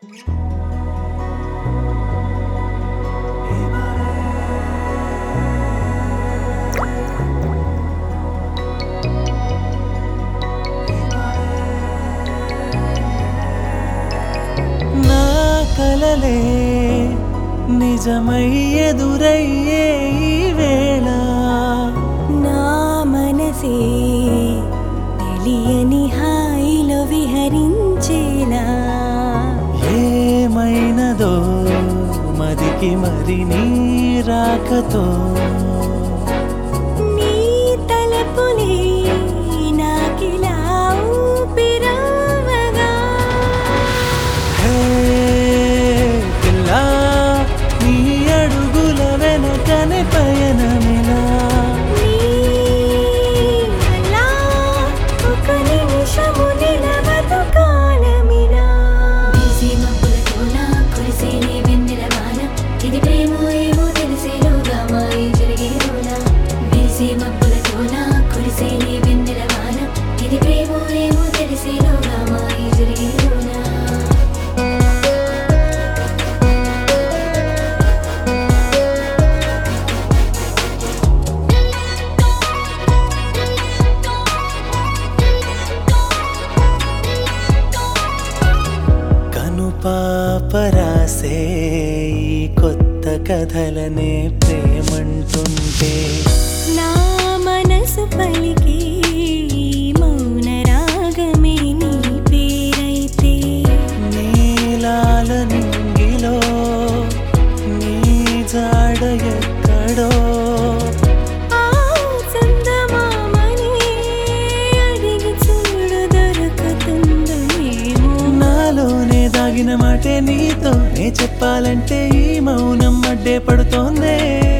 నా కలలే నిజమై ఎదురయ్యే ఈ వేళ నా మనసే తెలియని హాయిలో విహరించేలా ఏమైనదో మదికి మరి నీ రాకతో నీ తలపులే నాకిలా ఊపిరావగా హే పిల్లా నీ అడుగుల వెనకనే పయనమిలా నీ వల్ల ఒక నిమిషము నిలవదు కాలమిలా బిజీ మబ్బులతోన కురిసేనే వెన్నెల వాన ఇది ప్రేమో ఏమో తెలిసేలోగా మాయి జరిగేలోనా బిజీ మబ్బులతోన కురిసేనే వెన్నెల వాన ఇది ప్రేమో ఏమో తెలిసేలోగా మాయి జరిగేలోనా కను పాపరాసే ఈ కొత్త కథలనే ప్రేమంటుంటే నా మనసు పలికి మౌన రాగమే నీ పేరైతే నీలాల నింగిలో నీ జాడ ఎక్కడో ఆ చందమామని అడిగి చూడు దొరుకుతుందేమో నాలోనే దాగిన మాటే నీతో నే చెప్పాలంటే ఈ మౌనం అడ్డే పడుతోందే